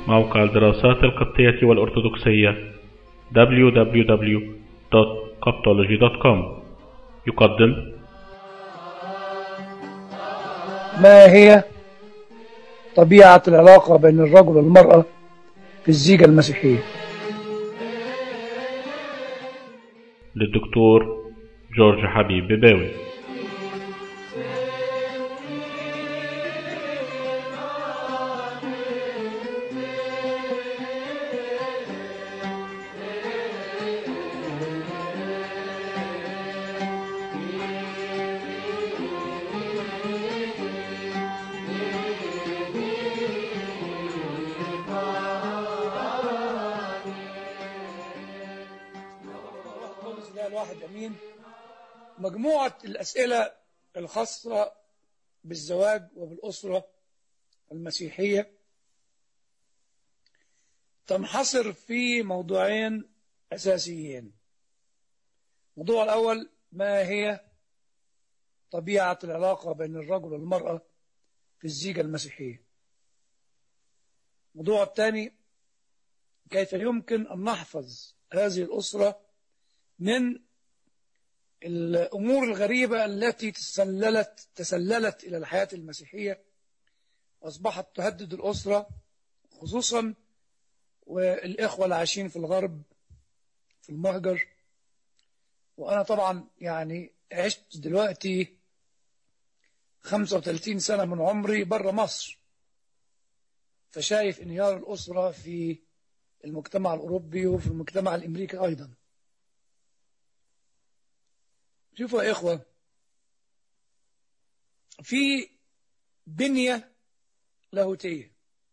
موقع الدراسات القبطية والأرثوذكسية www.coptology.com يقدم ما هي طبيعة العلاقة بين الرجل والمرأة في الزيجة المسيحية للدكتور جورج حبيب بباوي خالص لا الواحد أمين مجموعة الأسئلة الخاصة بالزواج وبالأسرة المسيحية تنحصر في موضوعين أساسيين الموضوع الأول ما هي طبيعة العلاقة بين الرجل والمرأة في الزيجة المسيحية الموضوع الثاني كيف يمكن أن نحفظ هذه الأسرة من الأمور الغريبة التي تسللت تسللت إلى الحياة المسيحية وأصبحت تهدد الأسرة خصوصا والإخوة العايشين في الغرب في المهجر وأنا طبعا يعني عشت دلوقتي 35 سنة من عمري بره مصر فشايف انهيار الأسرة في المجتمع الأوروبي وفي المجتمع الأمريكي أيضا شوفوا يا إخوة في بنية لاهوتية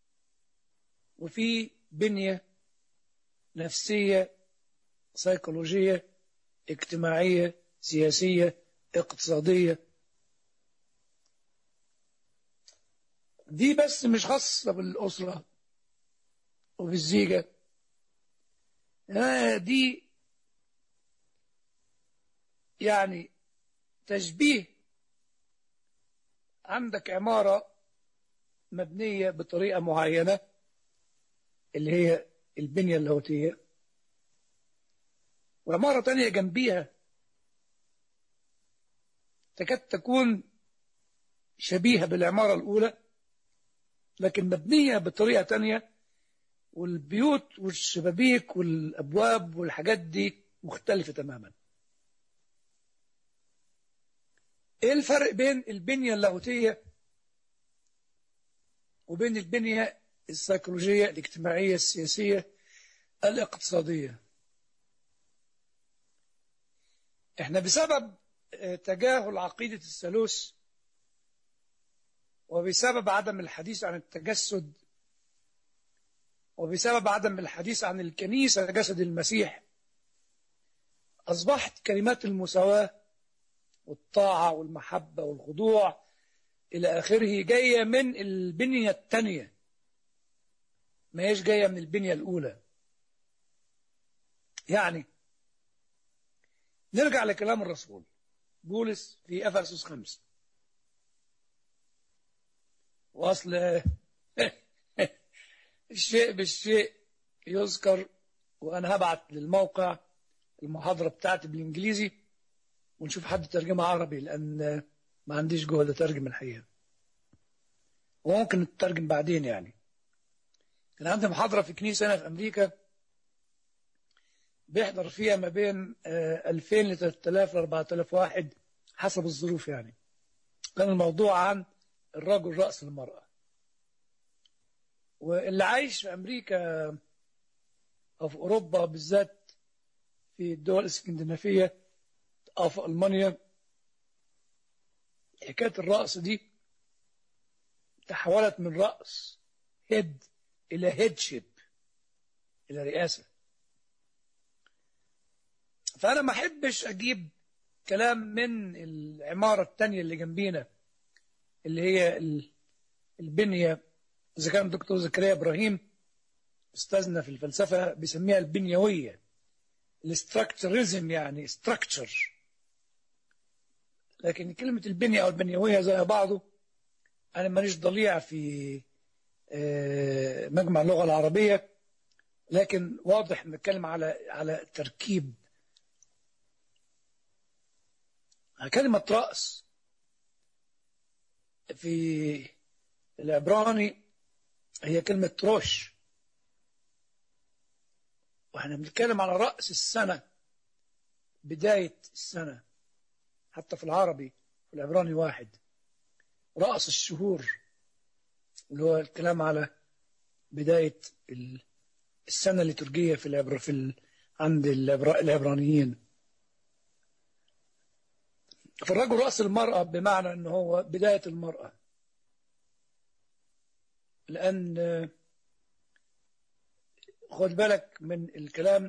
وفي بنية نفسية سيكولوجية اجتماعية سياسية اقتصادية دي بس مش خاصة بالأسرة وبالزيجة آه دي يعني تشبيه عندك عمارة مبنية بطريقة معينة اللي هي البنية اللاهوتية وعمارة تانية جنبيها تكاد تكون شبيهة بالعمارة الأولى لكن مبنية بطريقة تانية والبيوت والشبابيك والأبواب والحاجات دي مختلفة تماما ايه الفرق بين البنية اللاهوتية وبين البنية السيكولوجية الاجتماعية السياسية الاقتصادية احنا بسبب تجاهل عقيدة الثالوث وبسبب عدم الحديث عن التجسد وبسبب عدم الحديث عن الكنيسة جسد المسيح أصبحت كلمات المساواة والطاعة والمحبة والخضوع إلى آخره جاية من البنية الثانية ما هيش جاية من البنية الأولى يعني نرجع لكلام الرسول بولس في أفسس خمسة وأصل الشيء بالشيء يذكر وأنا هبعت للموقع المحاضرة بتاعتي بالإنجليزي ونشوف حد ترجمة عربي لأن ما عنديش جهد أترجم الحقيقة وممكن نترجم بعدين يعني كان عندي محاضرة في كنيسة هنا في أمريكا بيحضر فيها ما بين 2000 ل 3000 ل 4000 واحد حسب الظروف يعني كان الموضوع عن الرجل رأس المرأة واللي عايش في أمريكا أو في أوروبا بالذات في الدول الاسكندنافية أو في ألمانيا حكاية الرأس دي تحولت من رأس هيد إلى هيدشيب إلى رئاسة فأنا ما أحبش أجيب كلام من العمارة التانية اللي جنبينا اللي هي البنية إذا كان الدكتور زكريا إبراهيم أستاذنا في الفلسفة بيسميها البنيوية الاستراكترزم يعني structure لكن كلمة البنية أو البنيوية زي بعضه أنا ماليش ضليع في آه، مجمع اللغة العربية لكن واضح نتكلم على على تركيب كلمة رأس في العبراني هي كلمة روش واحنا بنتكلم على رأس السنة بداية السنة حتى في العربي في العبراني واحد رأس الشهور اللي هو الكلام على بداية ال- السنة الليتورجية في العبر في ال... عند العبر... العبرانيين فالرجل رأس المرأة بمعنى أنه هو بداية المرأة لأن آه، خد بالك من الكلام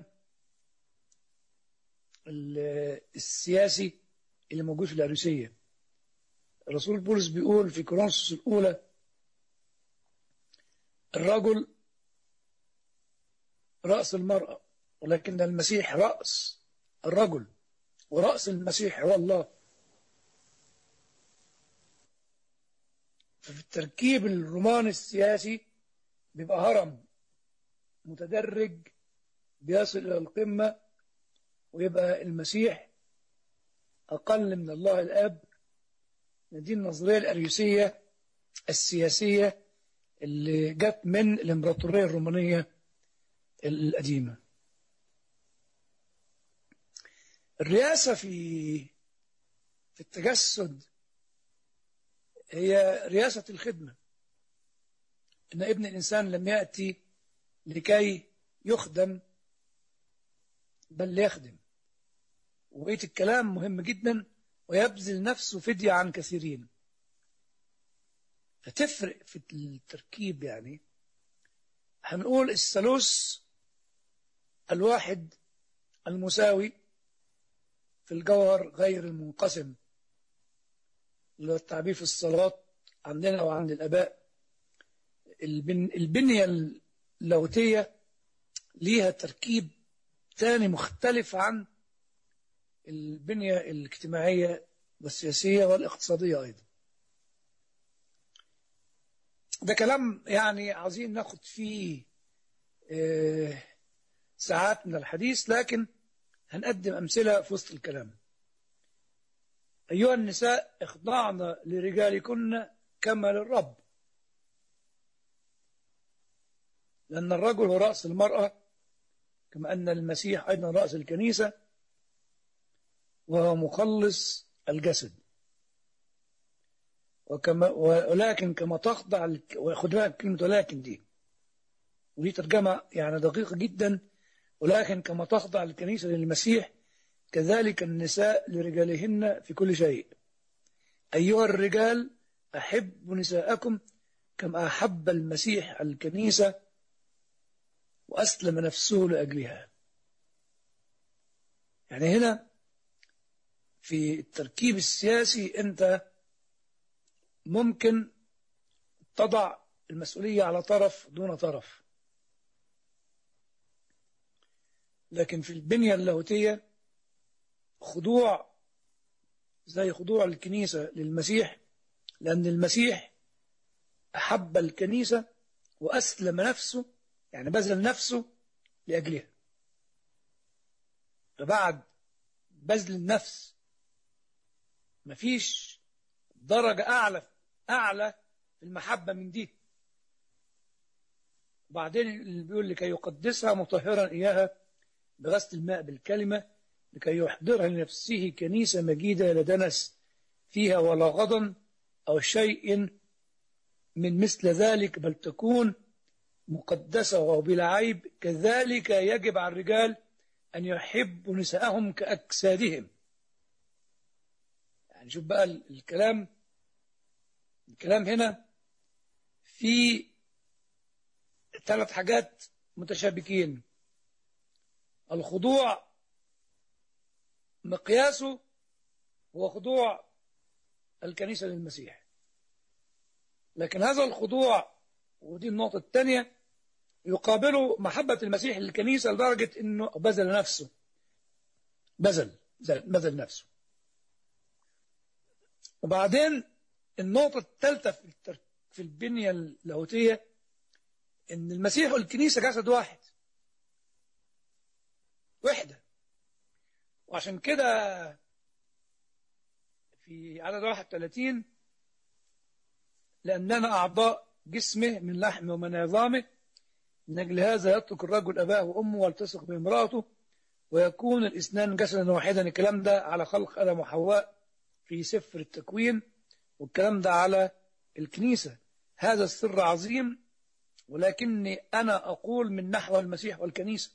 ال- السياسي اللي موجود في العروسية الرسول بولس بيقول في كورنثوس الأولى الرجل رأس المرأة ولكن المسيح رأس الرجل ورأس المسيح هو الله ففي التركيب الروماني السياسي بيبقى هرم متدرج بيصل إلى القمة ويبقى المسيح أقل من الله الآب دي النظرية الأريوسية السياسية اللي جت من الإمبراطورية الرومانية القديمة الرئاسة في في التجسد هي رئاسة الخدمة إن ابن الإنسان لم يأتي لكي يخدم بل ليخدم وبقية الكلام مهم جدا ويبذل نفسه فدية عن كثيرين فتفرق في التركيب يعني هنقول الثالوث الواحد المساوي في الجوهر غير المنقسم اللي هو التعبير في الصلاة عندنا وعند الآباء البن البنية اللاهوتية ليها تركيب تاني مختلف عن البنية الاجتماعية والسياسية والاقتصادية أيضا ده كلام يعني عايزين ناخد فيه آه، ساعات من الحديث لكن هنقدم أمثلة في وسط الكلام أيها النساء اخضعن لرجالكن كما للرب لأن الرجل هو رأس المرأة كما أن المسيح أيضا رأس الكنيسة وهو مخلص الجسد وكما ولكن كما تخضع الك- وخد بالك كلمة ولكن دي ودي ترجمة يعني دقيقة جدا ولكن كما تخضع الكنيسة للمسيح كذلك النساء لرجالهن في كل شيء أيها الرجال أحبوا نساءكم كما أحب المسيح الكنيسة وأسلم نفسه لأجلها يعني هنا في التركيب السياسي أنت ممكن تضع المسؤولية على طرف دون طرف لكن في البنية اللاهوتية خضوع زي خضوع الكنيسة للمسيح لأن المسيح أحب الكنيسة وأسلم نفسه يعني بذل نفسه لأجلها فبعد بذل النفس مفيش درجة أعلى أعلى في المحبة من دي وبعدين اللي بيقول لكي يقدسها مطهرا إياها بغسل الماء بالكلمة لكي يحضرها لنفسه كنيسة مجيدة لا دنس فيها ولا غضن أو شيء من مثل ذلك بل تكون مقدسة وبلا عيب كذلك يجب على الرجال أن يحبوا نساءهم كأجسادهم يعني شوف بقى الكلام الكلام هنا في ثلاث حاجات متشابكين الخضوع مقياسه هو خضوع الكنيسة للمسيح لكن هذا الخضوع ودي النقطة الثانية يقابله محبة المسيح للكنيسة لدرجة انه بذل نفسه بذل بذل نفسه وبعدين النقطة الثالثة في التر... في البنية اللاهوتية ان المسيح والكنيسة جسد واحد وحدة وعشان كده في عدد 31 لأننا أعضاء جسمه من لحم ومن عظامه من أجل هذا يترك الرجل أباه وأمه والتصق بامرأته ويكون الاثنان جسدا واحدا الكلام ده على خلق آدم وحواء في سفر التكوين والكلام ده على الكنيسة هذا السر عظيم ولكني أنا أقول من نحو المسيح والكنيسة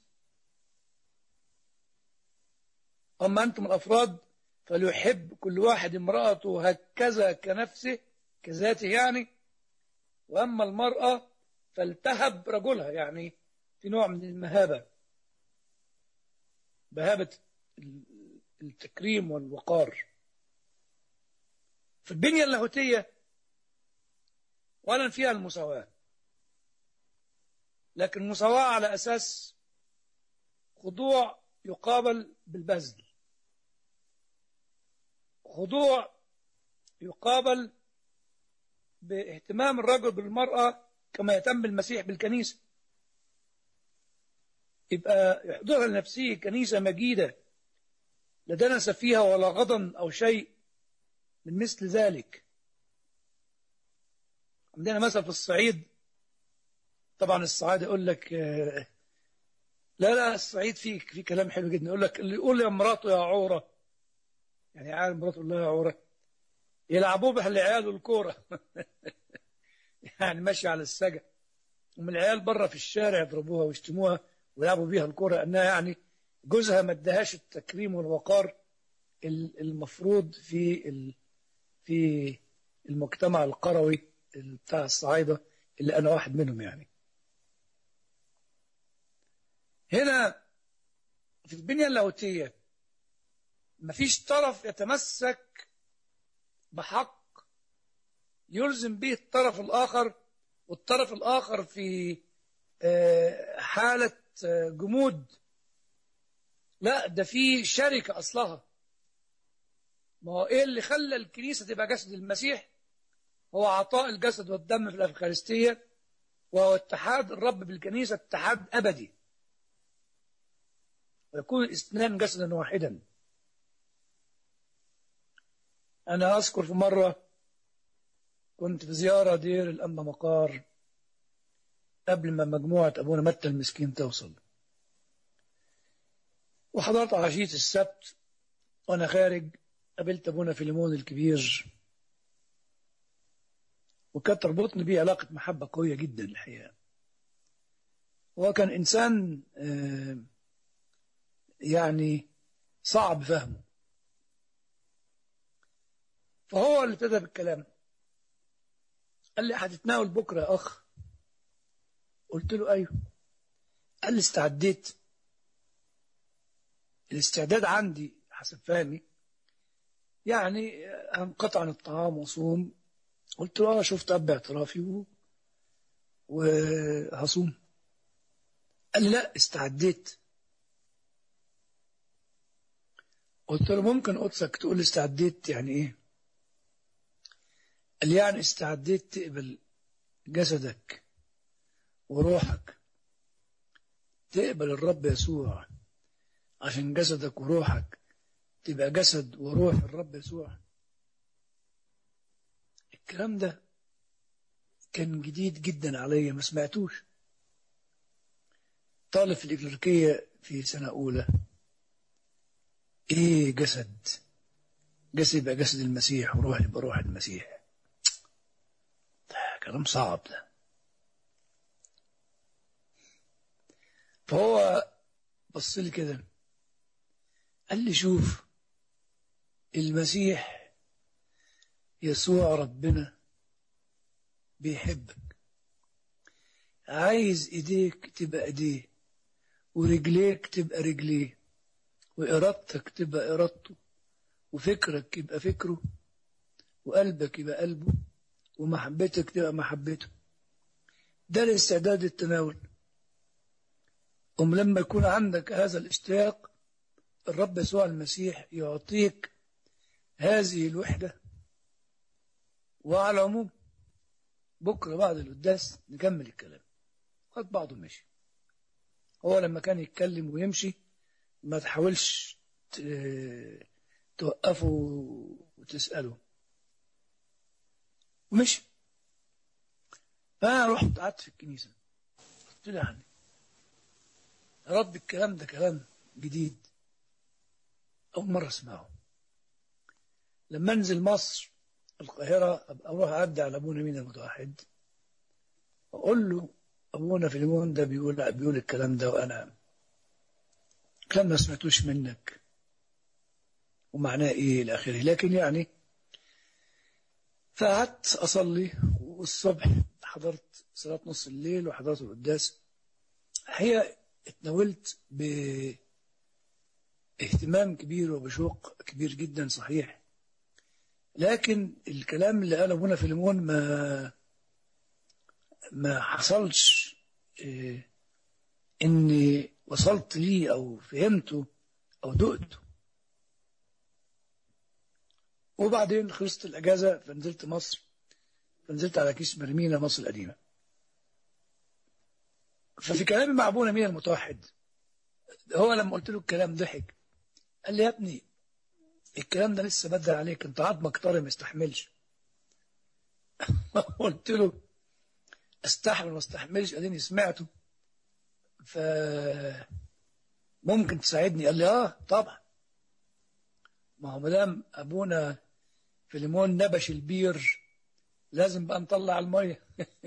أما أنتم الأفراد فليحب كل واحد امرأته هكذا كنفسه كذاته يعني وأما المرأة فلتهب رجلها يعني في نوع من المهابة بهابة التكريم والوقار في البنية اللاهوتية ولا فيها المساواة لكن المساواة على أساس خضوع يقابل بالبذل خضوع يقابل باهتمام الرجل بالمرأة كما يهتم بالمسيح بالكنيسة يبقى يحضرها لنفسه كنيسة مجيدة لا دنس فيها ولا غضن أو شيء من مثل ذلك عندنا مثلا في الصعيد طبعا الصعيد يقول لك لا لا الصعيد فيه في كلام حلو جدا يقول لك اللي يقول يا مراته يا عوره يعني عارف مراته الله يا عوره يلعبوه بالعيال الكوره يعني ماشي على السجع ومن العيال بره في الشارع يضربوها ويشتموها ويلعبوا بيها الكوره انها يعني جوزها ما ادهاش التكريم والوقار المفروض في في المجتمع القروي بتاع الصعايده اللي انا واحد منهم يعني هنا في البنية اللاهوتية مفيش طرف يتمسك بحق يلزم به الطرف الآخر والطرف الآخر في حالة جمود لا ده في شركة أصلها ما هو إيه اللي خلى الكنيسة تبقى جسد المسيح هو عطاء الجسد والدم في الأفخارستية وهو اتحاد الرب بالكنيسة اتحاد أبدي ويكون الاثنان جسدا واحدا أنا أذكر في مرة كنت في زيارة دير الأنبا مقار قبل ما مجموعة أبونا متى المسكين توصل وحضرت عشية السبت وأنا خارج قابلت أبونا فيليمون الكبير وكانت تربطني بيه علاقة محبة قوية جدا الحقيقة هو كان إنسان آه يعني صعب فهمه فهو اللي ابتدى بالكلام قال لي هتتناول بكرة يا أخ قلت له أيوه قال لي استعديت الاستعداد عندي حسب فهمي يعني هنقطع عن الطعام وصوم قلت له أنا شفت أب اعترافي وهصوم قال لي لا استعديت قلت له ممكن قدسك تقول لي استعديت يعني ايه قال يعني استعديت تقبل جسدك وروحك تقبل الرب يسوع عشان جسدك وروحك تبقى جسد وروح الرب يسوع الكلام ده كان جديد جدا عليا ما سمعتوش طالب في الإكليريكية في سنة أولى ايه جسد جسد يبقى جسد المسيح وروح يبقى روح المسيح ده كلام صعب ده فهو بص لي كده قال لي شوف المسيح يسوع ربنا بيحبك عايز ايديك تبقى ايديه ورجليك تبقى رجليه وإرادتك تبقى إرادته وفكرك يبقى فكره وقلبك يبقى قلبه ومحبتك تبقى محبته ده الاستعداد التناول أم لما يكون عندك هذا الاشتياق الرب يسوع المسيح يعطيك هذه الوحدة وعلى العموم بكرة بعد القداس نكمل الكلام خد بعضه مشي هو لما كان يتكلم ويمشي ما تحاولش ت- توقفه وتسأله ومشي فأنا رحت قعدت في الكنيسة قلت له يعني يا رب الكلام ده كلام جديد أول مرة أسمعه لما أنزل مصر القاهرة أبقى أروح أعدي على أبونا مين المتوحد وأقول له أبونا فيلمون ده بيقول بيقول الكلام ده وأنا كلام ما سمعتوش منك ومعناه إيه إلى آخره لكن يعني فقعدت أصلي والصبح حضرت صلاة نص الليل وحضرت القداس هي اتناولت باهتمام كبير وبشوق كبير جدا صحيح لكن الكلام اللي قاله ابونا فيلمون ما ما حصلش إيه اني وصلت ليه او فهمته او دقته وبعدين خلصت الاجازه فنزلت مصر فنزلت على كيس مرمينا مصر القديمه ففي كلامي مع ابونا مين المتوحد هو لما قلت له الكلام ضحك قال لي يا ابني الكلام ده لسه بدل عليك انت عظمك طري ما يستحملش قلت له استحمل ما استحملش اديني سمعته ف ممكن تساعدني قال لي اه طبعا ما هو مدام ابونا فيليمون نبش البير لازم بقى نطلع الميه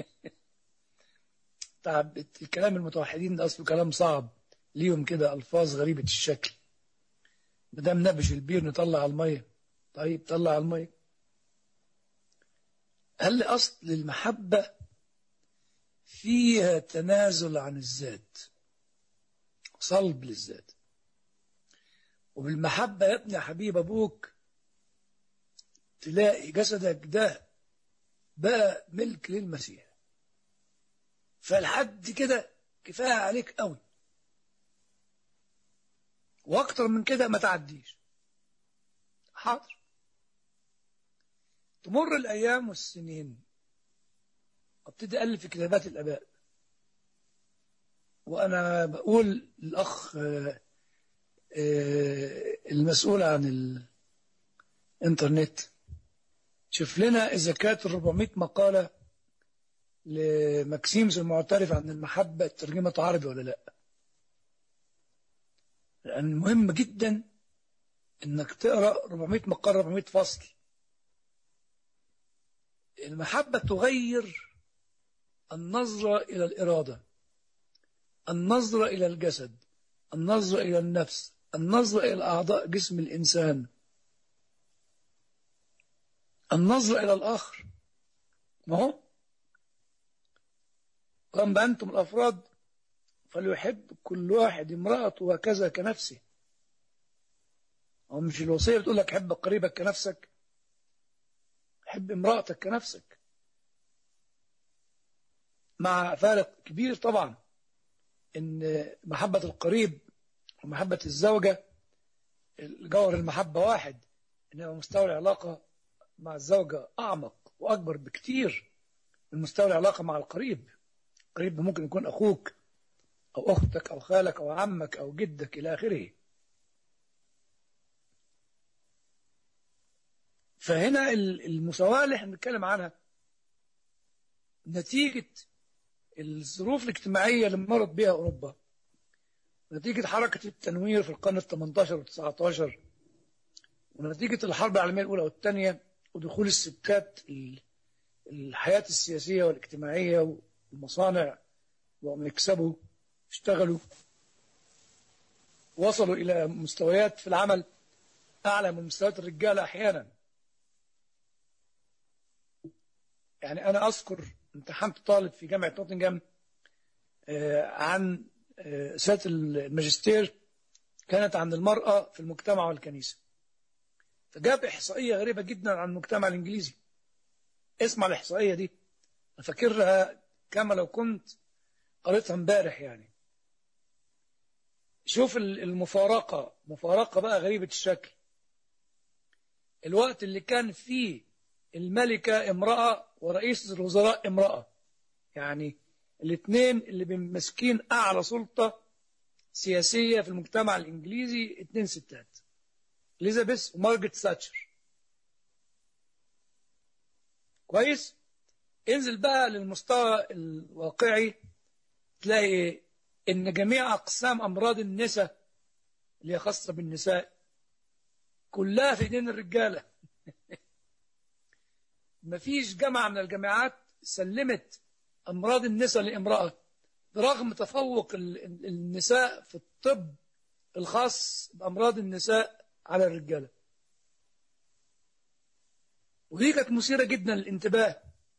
طب الكلام المتوحدين ده اصله كلام صعب ليهم كده الفاظ غريبه الشكل مدام نبش البير نطلع الميه طيب طلع الميه قال لي اصل المحبه فيها تنازل عن الذات صلب للذات وبالمحبة يا ابني يا حبيب أبوك تلاقي جسدك ده بقى ملك للمسيح فالحد كده كفاية عليك قوي واكتر من كده ما تعديش حاضر تمر الأيام والسنين ابتدي ألف في كتابات الآباء وأنا بقول للأخ آه، آه، المسؤول عن الإنترنت شوف لنا إذا كانت ال 400 مقالة لماكسيمز المعترف عن المحبة ترجمة عربي ولا لا لأن مهم جدا إنك تقرأ 400 مقالة 400 فصل المحبة تغير النظرة إلى الإرادة النظرة إلى الجسد النظرة إلى النفس النظرة إلى أعضاء جسم الإنسان النظرة إلى الآخر ما هو أما أنتم الأفراد فليحب كل واحد امرأته وكذا كنفسه أو مش الوصية بتقول لك حب قريبك كنفسك حب امرأتك كنفسك مع فارق كبير طبعا ان محبة القريب ومحبة الزوجة الجوهر المحبة واحد انما مستوى العلاقة مع الزوجة اعمق واكبر بكتير من مستوى العلاقة مع القريب القريب ممكن يكون اخوك او اختك او خالك او عمك او جدك الى اخره فهنا المساواة اللي احنا بنتكلم عنها نتيجة الظروف الاجتماعية اللي مرت بها أوروبا نتيجة حركة التنوير في القرن ال 18 وال 19 ونتيجة الحرب العالمية الأولى والثانية ودخول الستات الحياة السياسية والاجتماعية والمصانع وهم يكسبوا اشتغلوا وصلوا إلى مستويات في العمل أعلى من مستويات الرجال أحيانا يعني أنا أذكر امتحنت طالب في جامعة نوتنغهام عن سنة الماجستير كانت عن المرأة في المجتمع والكنيسة فجاب إحصائية غريبة جدا عن المجتمع الإنجليزي اسمع الإحصائية دي أنا فاكرها كما لو كنت قريتها امبارح يعني شوف المفارقة مفارقة بقى غريبة الشكل الوقت اللي كان فيه الملكة امرأة ورئيس الوزراء امرأة يعني الاثنين اللي ماسكين أعلى سلطة سياسية في المجتمع الإنجليزي اثنين ستات إليزابيث ومارجريت ساتشر كويس انزل بقى للمستوى الواقعي تلاقي ان جميع اقسام امراض النساء اللي هي خاصه بالنساء كلها في ايدين الرجاله مفيش جامعه من الجامعات سلمت امراض النساء لامراه برغم تفوق النساء في الطب الخاص بامراض النساء على الرجاله ودي كانت مثيره جدا للانتباه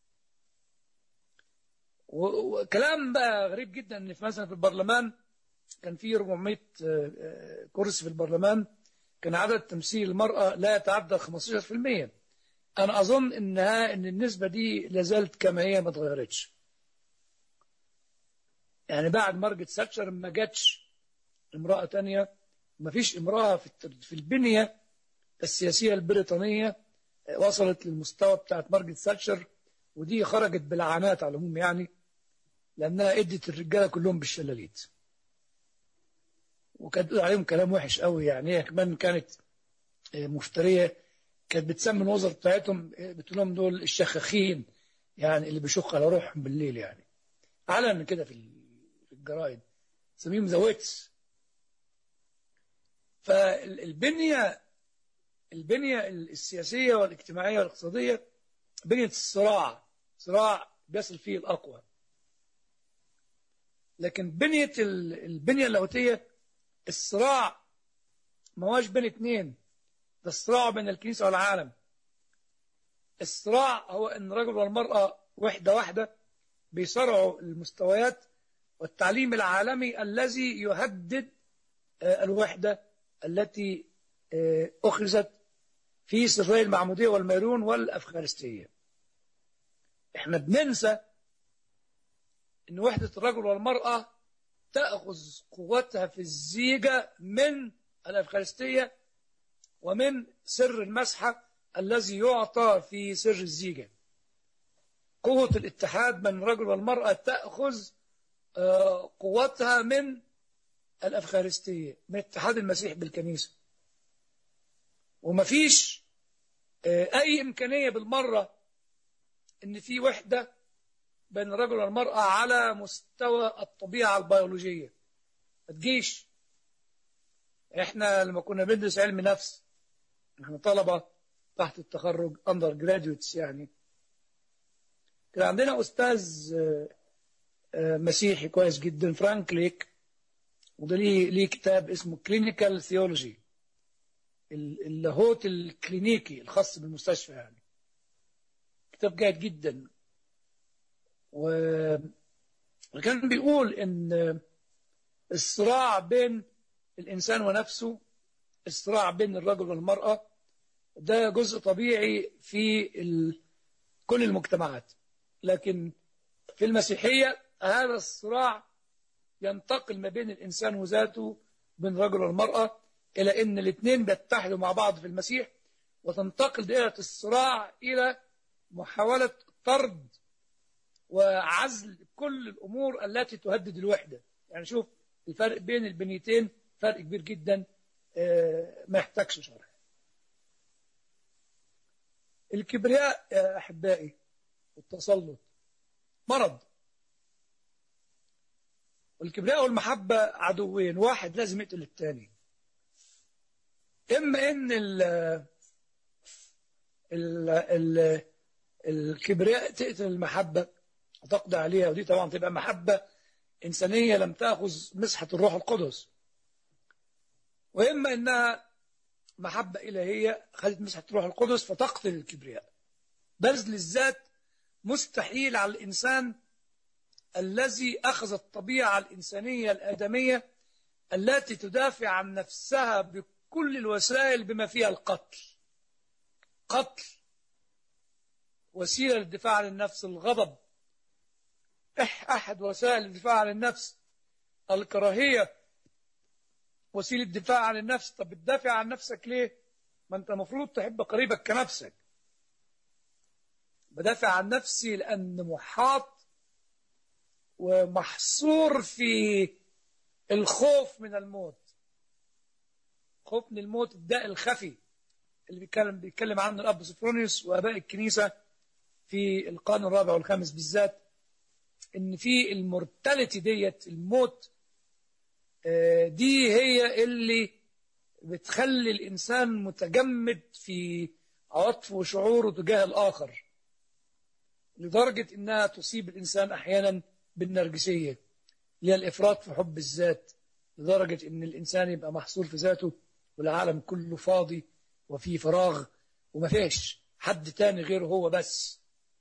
وكلام بقى غريب جدا ان في مثلا في البرلمان كان في 400 كرسي في البرلمان كان عدد تمثيل المرأة لا يتعدى 15% أنا أظن إنها إن النسبة دي لازالت كما هي ما اتغيرتش يعني بعد مارجت ساتشر ما جاتش امرأة تانية ما فيش امرأة في البنية السياسية البريطانية وصلت للمستوى بتاعت مارجت ساتشر ودي خرجت بلعنات على العموم يعني لأنها ادت الرجالة كلهم بالشلاليت وكانت بتقول عليهم كلام وحش قوي يعني هي كمان كانت مفترية كانت بتسمي الوزراء بتاعتهم بتقول لهم دول الشخاخين يعني اللي بيشق على روحهم بالليل يعني علنا كده في الجرايد سميهم زويتس فالبنية البنية السياسية والاجتماعية والاقتصادية بنية الصراع صراع بيصل فيه الأقوى لكن بنية البنية اللاهوتية الصراع ما هوش بين اتنين ده الصراع بين الكنيسة والعالم الصراع هو ان الرجل والمرأة وحدة واحدة بيصارعوا المستويات والتعليم العالمي الذي يهدد الوحدة التي أخرجت في سري المعمودية والميرون والأفخارستية احنا بننسى ان وحدة الرجل والمرأة تأخذ قوتها في الزيجة من الأفخارستية ومن سر المسحة الذي يعطى في سر الزيجة قوة الاتحاد بين الرجل والمرأة تأخذ قوتها من الأفخارستية من اتحاد المسيح بالكنيسة ومفيش أي إمكانية بالمرة إن في وحدة بين الرجل والمرأة على مستوى الطبيعة البيولوجية ما تجيش احنا لما كنا بندرس علم نفس احنا طلبة تحت التخرج اندر جراديوتس يعني كان عندنا استاذ مسيحي كويس جدا فرانك ليك وده ليه ليه كتاب اسمه كلينيكال ثيولوجي اللاهوت الكلينيكي الخاص بالمستشفى يعني كتاب جيد جدا وكان بيقول ان الصراع بين الانسان ونفسه الصراع بين الرجل والمرأة ده جزء طبيعي في كل المجتمعات لكن في المسيحية هذا الصراع ينتقل ما بين الإنسان وذاته بين الرجل والمرأة إلى أن الاثنين بيتحدوا مع بعض في المسيح وتنتقل دائرة الصراع إلى محاولة طرد وعزل كل الأمور التي تهدد الوحدة يعني شوف الفرق بين البنيتين فرق كبير جدا ما يحتاجش شرح الكبرياء يا أحبائي والتسلط مرض والكبرياء والمحبة عدوين واحد لازم يقتل الثاني إما إن ال ال ال الكبرياء تقتل المحبة وتقضي عليها ودي طبعا تبقى محبة إنسانية لم تأخذ مسحة الروح القدس وإما إنها محبة إلهية خدت مسحة الروح القدس فتقتل الكبرياء بذل الذات مستحيل على الإنسان الذي أخذ الطبيعة الإنسانية الآدمية التي تدافع عن نفسها بكل الوسائل بما فيها القتل قتل وسيلة للدفاع عن النفس الغضب أحد وسائل الدفاع عن النفس الكراهية وسيلة دفاع عن النفس طب بتدافع عن نفسك ليه ما انت المفروض تحب قريبك كنفسك بدافع عن نفسي لأن محاط ومحصور في الخوف من الموت خوف من الموت الداء الخفي اللي بيتكلم بيتكلم عنه الاب سفرونيوس واباء الكنيسه في القرن الرابع والخامس بالذات ان في المورتاليتي ديت الموت آه، دي هي اللي بتخلي الانسان متجمد في عواطفه وشعوره تجاه الاخر لدرجه انها تصيب الانسان احيانا بالنرجسيه اللي هي الافراط في حب الذات لدرجه ان الانسان يبقى محصور في ذاته والعالم كله فاضي وفيه فراغ وما فيش حد تاني غيره هو بس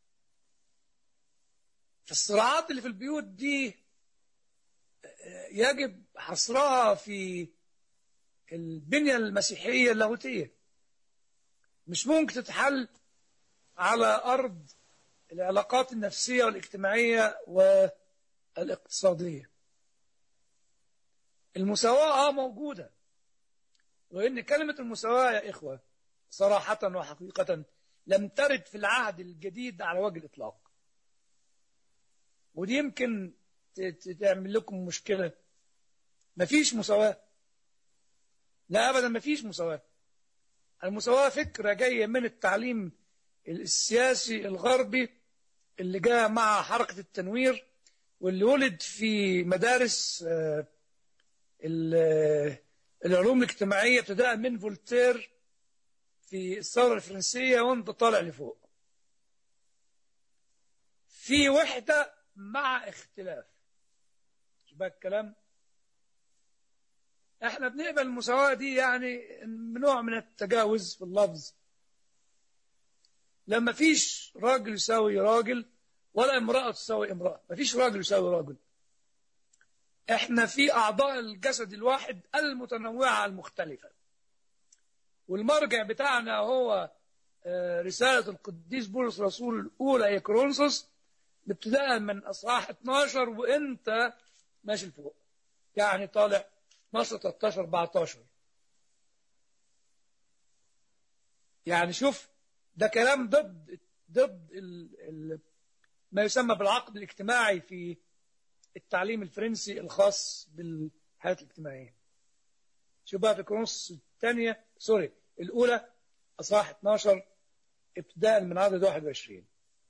فالصراعات اللي في البيوت دي آه، يجب حصرها في البنية المسيحية اللاهوتية مش ممكن تتحل على أرض العلاقات النفسية والاجتماعية والاقتصادية المساواة آه موجودة وإن كلمة المساواة يا إخوة صراحة وحقيقة لم ترد في العهد الجديد على وجه الإطلاق ودي يمكن ت- ت- تعمل لكم مشكلة مفيش مساواة لا أبدا مفيش مساواة المساواة فكرة جاية من التعليم السياسي الغربي اللي جاء مع حركة التنوير واللي ولد في مدارس آه، ال- آه، العلوم الاجتماعية ابتداء من فولتير في الثورة الفرنسية وانت طالع لفوق في وحدة مع اختلاف شبه الكلام احنا بنقبل المساواة دي يعني نوع من التجاوز في اللفظ لما فيش راجل يساوي راجل ولا امرأة تساوي امرأة مفيش راجل يساوي راجل احنا في اعضاء الجسد الواحد المتنوعة المختلفة والمرجع بتاعنا هو آه، رسالة القديس بولس رسول الأولى يا كرونسوس ابتداء من أصحاح 12 وأنت ماشي لفوق يعني طالع 12 13 14 يعني شوف ده كلام ضد ضد ال ال ما يسمى بالعقد الاجتماعي في التعليم الفرنسي الخاص بالحياة الاجتماعية شوف بقى في كرونس الثانية سوري الأولى أصحاح 12 ابتداء من عدد 21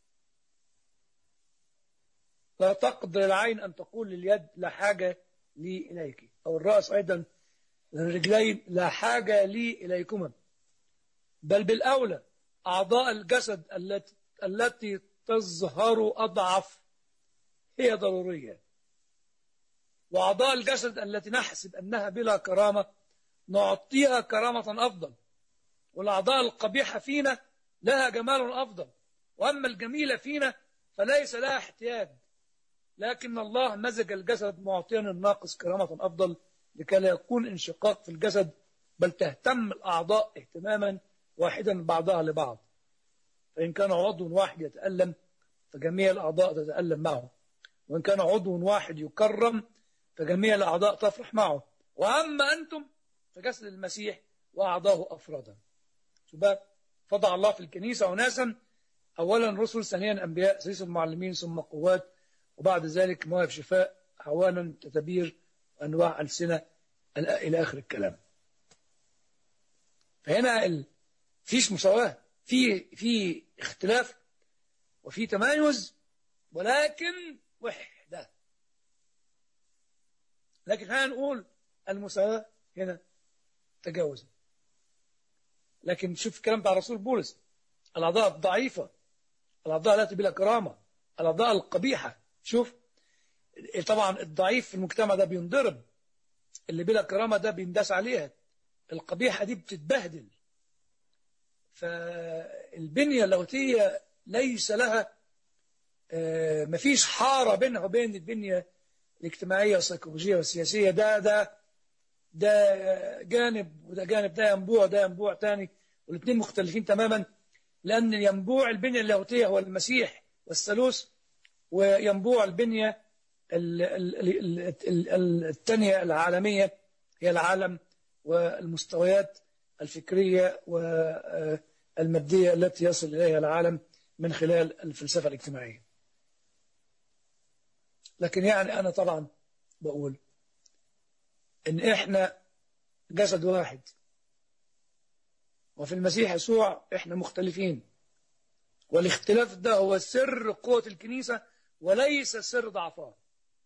لا تقدر العين أن تقول لليد لا حاجة لي إليك أو الرأس أيضا للرجلين لا حاجة لي إليكما بل بالأولى أعضاء الجسد التي التي تظهر أضعف هي ضرورية وأعضاء الجسد التي نحسب أنها بلا كرامة نعطيها كرامة أفضل والأعضاء القبيحة فينا لها جمال أفضل وأما الجميلة فينا فليس لها احتياج لكن الله مزج الجسد معطيا الناقص كرامة أفضل لكي لا يكون انشقاق في الجسد بل تهتم الأعضاء اهتماما واحدا بعضها لبعض فإن كان عضو واحد يتألم فجميع الأعضاء تتألم معه وإن كان عضو واحد يكرم فجميع الأعضاء تفرح معه وأما أنتم فجسد المسيح وأعضاءه أفرادا شباب فضع الله في الكنيسة أناسا أولا رسل ثانيا أنبياء ثالثا معلمين ثم قوات وبعد ذلك مواهب شفاء أعوانا تدابير أنواع ألسنة إلى آخر الكلام فهنا ال... فيش مساواة في في اختلاف وفي تمايز ولكن وحدة لكن خلينا نقول المساواة هنا تجاوزا لكن شوف الكلام بتاع الرسول بولس الأعضاء الضعيفة الأعضاء التي بلا كرامة الأعضاء القبيحة شوف طبعا الضعيف في المجتمع ده بينضرب اللي بلا كرامة ده بينداس عليها القبيحة دي بتتبهدل فالبنية اللاهوتية ليس لها آه، مفيش حارة بينها وبين البنية الاجتماعية والسيكولوجية والسياسية ده ده ده جانب وده جانب ده ينبوع ده ينبوع تاني والاثنين مختلفين تماما لأن ينبوع البنية اللاهوتية هو المسيح والثالوث وينبوع البنية ال- ال- ال- ال- ال- الثانية العالمية هي العالم والمستويات الفكرية والمادية التي يصل إليها العالم من خلال الفلسفة الاجتماعية لكن يعني أنا طبعا بقول إن إحنا جسد واحد وفي المسيح يسوع إحنا مختلفين والاختلاف ده هو سر قوة الكنيسة وليس سر ضعفها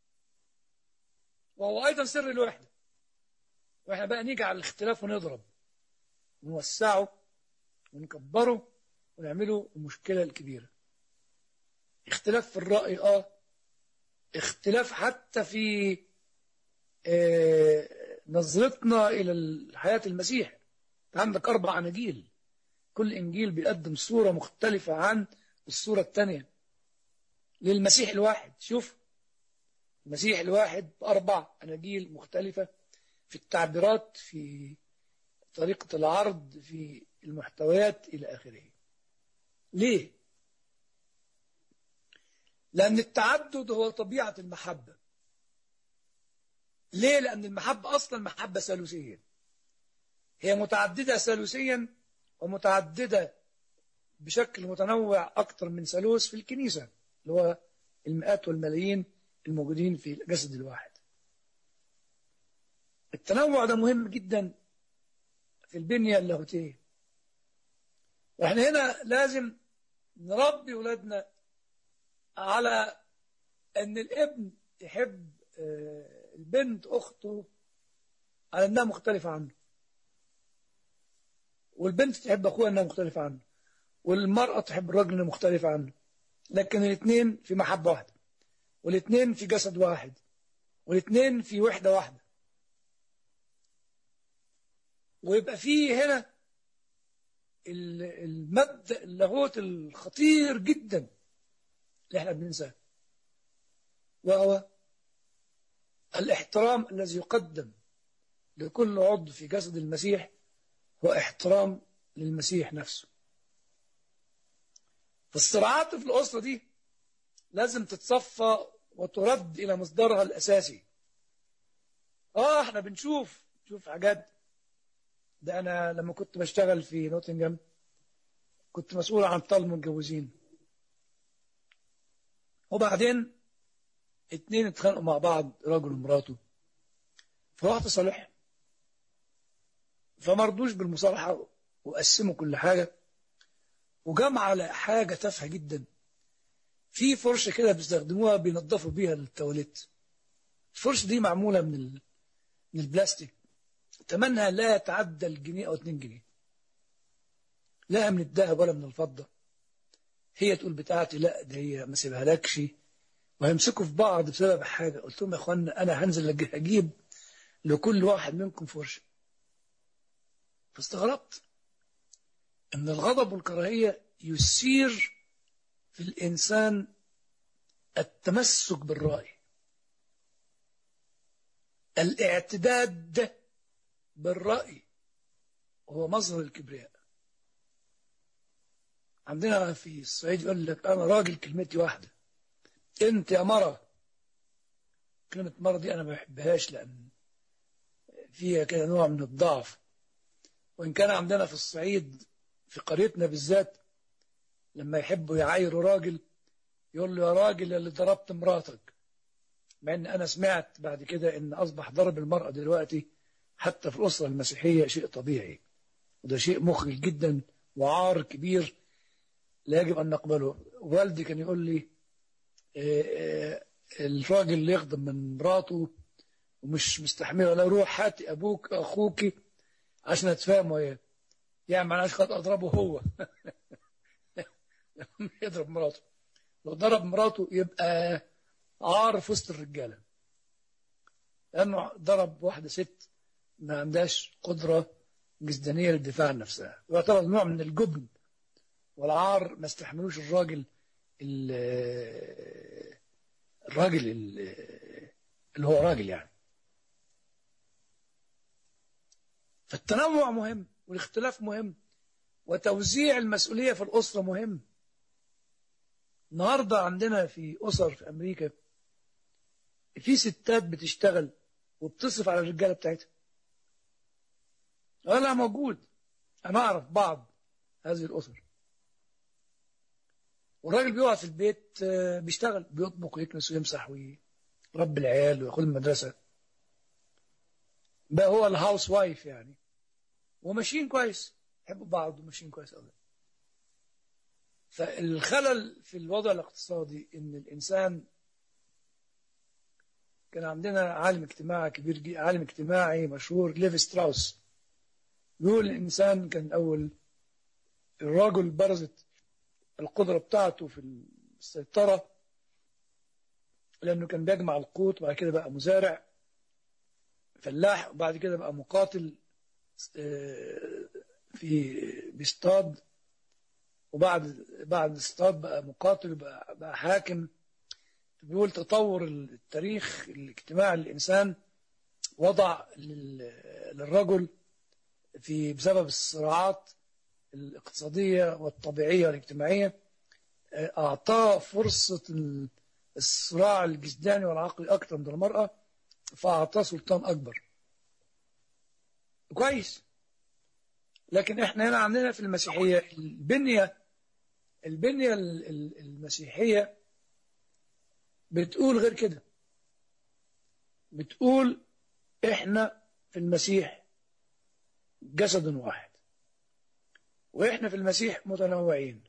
وهو أيضا سر الوحدة وإحنا بقى نيجي على الاختلاف ونضرب ونوسعه ونكبره ونعمله المشكلة الكبيرة اختلاف في الرأي اه اختلاف حتى في اه نظرتنا إلى حياة المسيح عندك أربع أناجيل كل إنجيل بيقدم صورة مختلفة عن الصورة الثانية للمسيح الواحد شوف المسيح الواحد بأربع أناجيل مختلفة في التعبيرات في طريقة العرض في المحتويات إلى آخره ليه؟ لأن التعدد هو طبيعة المحبة ليه؟ لأن المحبة أصلا محبة ثالوثية هي متعددة ثالوثيا ومتعددة بشكل متنوع أكثر من ثالوث في الكنيسة اللي هو المئات والملايين الموجودين في الجسد الواحد التنوع ده مهم جدا في البنية اللاهوتية واحنا هنا لازم نربي ولادنا على ان الابن يحب البنت اخته على انها مختلفة عنه والبنت تحب اخوها انها مختلفة عنه والمرأة تحب الراجل انه مختلف عنه لكن الاثنين في محبة واحدة والاثنين في جسد واحد والاثنين في وحدة واحدة ويبقى فيه هنا المبدأ اللاهوت الخطير جدا اللي احنا بننساه وهو الاحترام الذي يقدم لكل عضو في جسد المسيح هو احترام للمسيح نفسه فالصراعات في الأسرة دي لازم تتصفى وترد إلى مصدرها الأساسي آه احنا بنشوف شوف حاجات ده أنا لما كنت بشتغل في نوتنجهام كنت مسؤول عن طلب المتجوزين وبعدين اتنين اتخانقوا مع بعض راجل ومراته فرحت صالح فمرضوش بالمصالحة وقسموا كل حاجة وجمع على حاجة تافهة جدا في فرشة كده بيستخدموها بينظفوا بيها التواليت الفرشة دي معمولة من ال... من البلاستيك ثمنها لا يتعدى الجنيه أو 2 جنيه لا من الذهب ولا من الفضة هي تقول بتاعتي لا ده هي ما سيبها لكش وهيمسكوا في بعض بسبب حاجة قلت لهم يا اخوانا أنا هنزل أجيب لكل واحد منكم فرشة فاستغربت أن الغضب والكراهية يثير في الإنسان التمسك بالرأي الاعتداد بالرأي هو مظهر الكبرياء عندنا في الصعيد يقول لك أنا راجل كلمتي واحدة أنت يا مرة كلمة مرة دي أنا ما بحبهاش لأن فيها كده نوع من الضعف وإن كان عندنا في الصعيد في قريتنا بالذات لما يحبوا يعايروا راجل يقول له يا راجل اللي ضربت مراتك مع ان انا سمعت بعد كده ان اصبح ضرب المرأة دلوقتي حتى في الأسرة المسيحية شيء طبيعي وده شيء مخجل جدا وعار كبير لا يجب أن نقبله والدي كان يقول لي الراجل اللي يخدم من مراته ومش مستحمله لا روح هاتي أبوك أخوك عشان أتفاهم وياه يعني معناش خد أضربه هو يضرب مراته لو ضرب مراته يبقى عار في وسط الرجالة لأنه ضرب واحدة ست ما عندهاش قدرة جسدانية للدفاع عن نفسها ويعتبر نوع من الجبن والعار ما استحملوش الراجل الراجل اللي هو راجل يعني فالتنوع مهم والاختلاف مهم وتوزيع المسؤولية في الأسرة مهم النهاردة عندنا في أسر في أمريكا في ستات بتشتغل وبتصرف على الرجالة بتاعتها أنا موجود أنا أعرف بعض هذه الأسر والراجل بيقعد في البيت بيشتغل بيطبخ ويكنس ويمسح وي... رب العيال ويقود المدرسة بقى هو الهاوس وايف يعني وماشيين كويس يحبوا بعض وماشيين كويس قوي فالخلل في الوضع الاقتصادي ان الانسان كان عندنا عالم اجتماعي كبير جي عالم اجتماعي مشهور ليف ستراوس بيقول الانسان كان اول الرجل برزت القدرة بتاعته في السيطرة لأنه كان بيجمع القوت وبعد كده بقى مزارع فلاح وبعد كده بقى مقاتل في بيصطاد وبعد بعد اصطاد بقى مقاتل بقى, بقى حاكم بيقول تطور التاريخ الاجتماعي للإنسان وضع للرجل في بسبب الصراعات الاقتصادية والطبيعية والاجتماعية أعطاه فرصة الصراع الجسداني والعقلي أكثر من المرأة فأعطاه سلطان أكبر كويس لكن احنا هنا عندنا في المسيحية البنية البنية المسيحية بتقول غير كده بتقول احنا في المسيح جسد واحد واحنا في المسيح متنوعين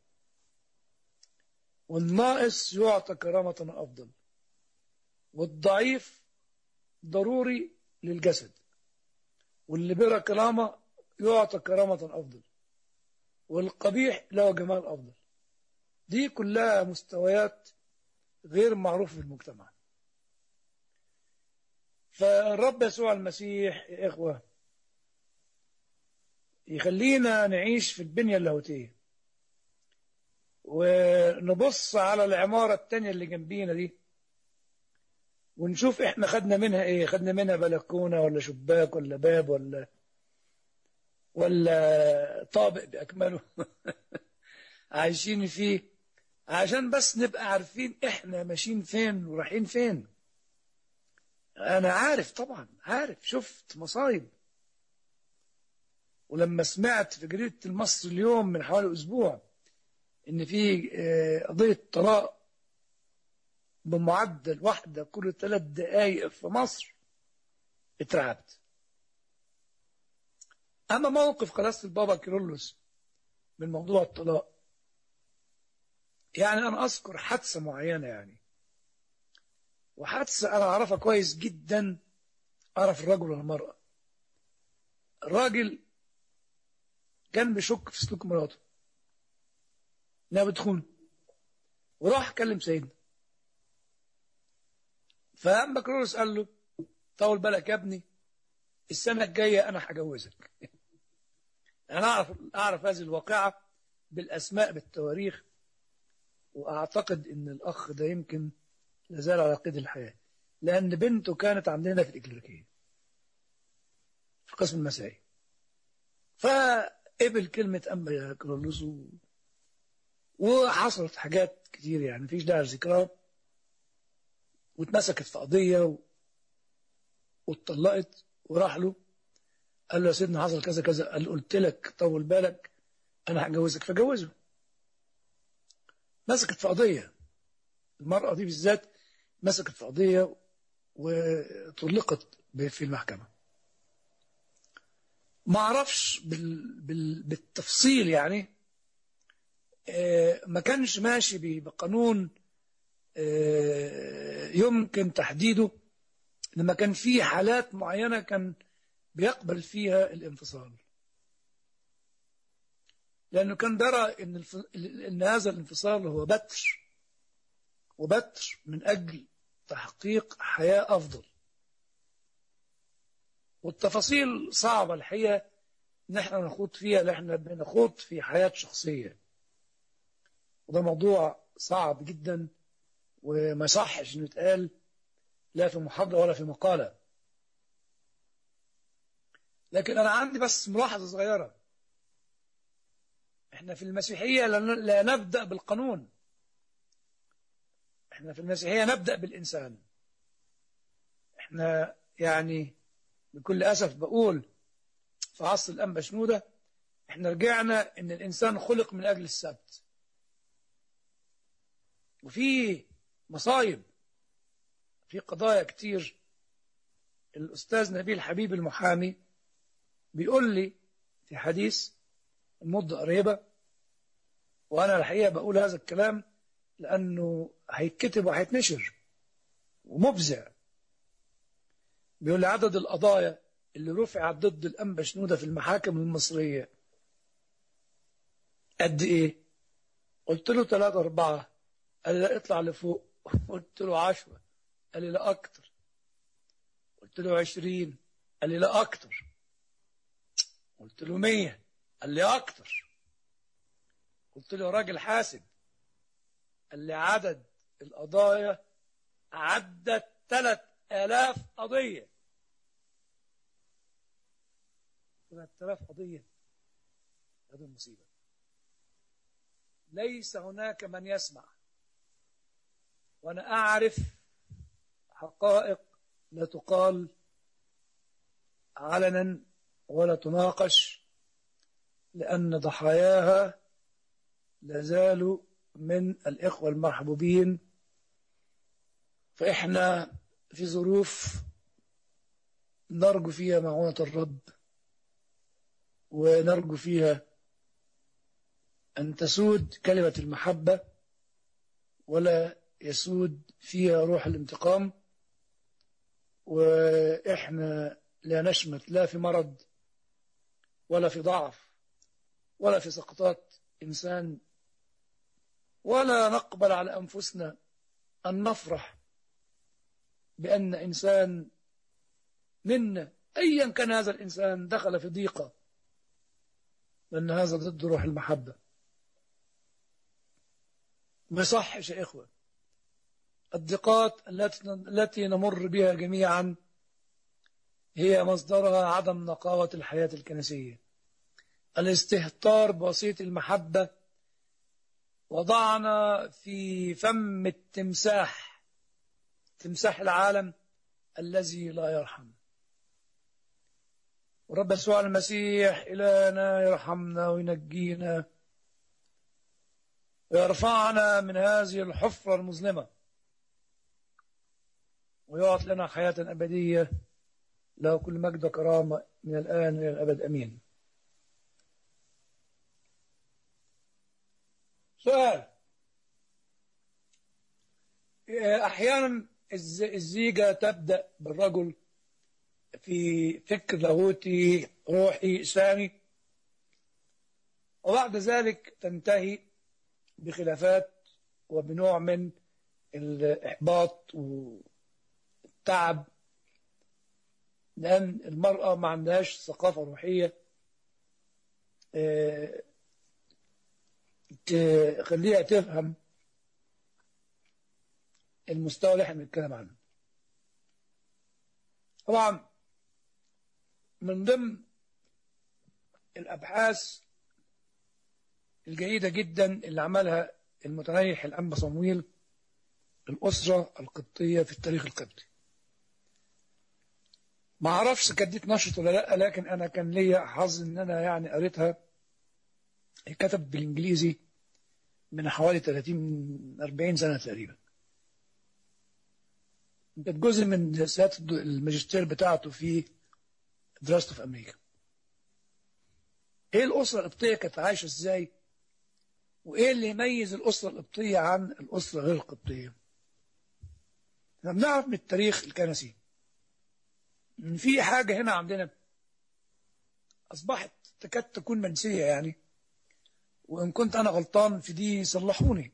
والناقص يعطى كرامة أفضل والضعيف ضروري للجسد واللي بلا كرامة يعطى كرامة أفضل والقبيح له جمال أفضل دي كلها مستويات غير معروفة في المجتمع فالرب يسوع المسيح يا إخوة يخلينا نعيش في البنية اللاهوتية ونبص على العمارة التانية اللي جنبينا دي ونشوف احنا خدنا منها ايه خدنا منها بلكونة ولا شباك ولا باب ولا ولا طابق بأكمله عايشين فيه عشان بس نبقى عارفين احنا ماشيين فين ورايحين فين انا عارف طبعا عارف شفت مصايب ولما سمعت في جريدة المصري اليوم من حوالي أسبوع إن في قضية طلاق بمعدل واحدة كل ثلاث دقايق في مصر اترعبت أما موقف قداسة البابا كيرلس من موضوع الطلاق يعني أنا أذكر حادثة معينة يعني وحادثة أنا أعرفها كويس جدا أعرف الرجل والمرأة الراجل كان بيشك في سلوك مراته انها بتخون وراح كلم سيدنا فقام بكرورس قال له طول بالك يا ابني السنة الجاية أنا هجوزك أنا أعرف أعرف هذه الواقعة بالأسماء بالتواريخ وأعتقد إن الأخ ده يمكن لازال على قيد الحياة لأن بنته كانت عندنا في الإكليريكية في قسم المسائي فقبل كلمة أما يا كرولوس وحصلت حاجات كتير يعني مفيش داعي لذكرها واتمسكت في قضية و... واتطلقت وراح له قال له يا سيدنا حصل كذا كذا قال قلت لك طول بالك أنا هجوزك فجوزه مسكت في قضية المرأة دي بالذات مسكت في قضية وطلقت في المحكمة ما اعرفش بال... بال... بالتفصيل يعني آه ما كانش ماشي بقانون آه يمكن تحديده لما كان في حالات معينة كان بيقبل فيها الانفصال لأنه كان درى إن, الف... إن هذا الانفصال هو بتر وبتر من أجل تحقيق حياة أفضل والتفاصيل صعبة الحقيقة ان احنا نخوض فيها اللي احنا بنخوض في حياة شخصية وده موضوع صعب جدا وما يصحش انه يتقال لا في محاضرة ولا في مقالة لكن انا عندي بس ملاحظة صغيرة احنا في المسيحية لا نبدأ بالقانون احنا في المسيحية نبدأ بالإنسان احنا يعني بكل أسف بقول في عصر الأنبا شنودة احنا رجعنا ان الإنسان خلق من أجل السبت وفي مصايب في قضايا كتير الأستاذ نبيل حبيب المحامي بيقول لي في حديث المدة قريبة وأنا الحقيقة بقول هذا الكلام لأنه هيتكتب وهيتنشر ومفزع بيقول لي عدد القضايا اللي رفعت ضد الأنبا شنودة في المحاكم المصرية قد إيه؟ قلت له ثلاثة أربعة قال لي لا اطلع لفوق قلت له عشرة قال لي لا أكتر قلت له عشرين قال لي لا أكتر قلت له مية قال لي أكتر قلت له يا راجل حاسب قال لي عدد القضايا عدت ثلاث آلاف قضية ثلاث آلاف قضية هذه المصيبة ليس هناك من يسمع وأنا أعرف حقائق لا تقال علنا ولا تناقش لأن ضحاياها لازالوا من الإخوة المحبوبين فإحنا في ظروف نرجو فيها معونة الرب ونرجو فيها أن تسود كلمة المحبة ولا يسود فيها روح الانتقام وإحنا لا نشمت لا في مرض ولا في ضعف ولا في سقطات إنسان ولا نقبل على أنفسنا أن نفرح بأن إنسان منا أيا كان هذا الإنسان دخل في ضيقة لأن هذا ضد روح المحبة ما يصحش يا إخوة الضيقات التي نمر بها جميعا هي مصدرها عدم نقاوة الحياة الكنسية الاستهتار بوسيط المحبة وضعنا في فم التمساح تمساح العالم الذي لا يرحم ورب يسوع المسيح إلهنا يرحمنا وينجينا ويرفعنا من هذه الحفرة المظلمة ويعط لنا حياة أبدية له كل مجد وكرامة من الآن إلى الأبد أمين سؤال أحيانا الزيجة تبدأ بالرجل في فكر لاهوتي روحي إسلامي وبعد ذلك تنتهي بخلافات وبنوع من الإحباط والتعب لأن المرأة ما عندهاش ثقافة روحية تخليها تفهم المستوى اللي احنا بنتكلم عنه طبعا من ضمن الأبحاث الجيدة جدا اللي عملها المتنيح الأنبا صمويل الأسرة القبطية في التاريخ القبطي ما اعرفش كانت دي اتنشرت ولا لا لكن انا كان ليا حظ ان انا يعني قريتها كتب بالانجليزي من حوالي 30 40 سنه تقريبا كانت جزء من سياده الماجستير بتاعته في دراسته في امريكا ايه الاسره القبطيه كانت عايشه ازاي وايه اللي يميز الاسره القبطيه عن الاسره غير القبطيه احنا بنعرف من التاريخ الكنسي ان في حاجه هنا عندنا اصبحت تكاد تكون منسيه يعني وان كنت انا غلطان في دي صلحوني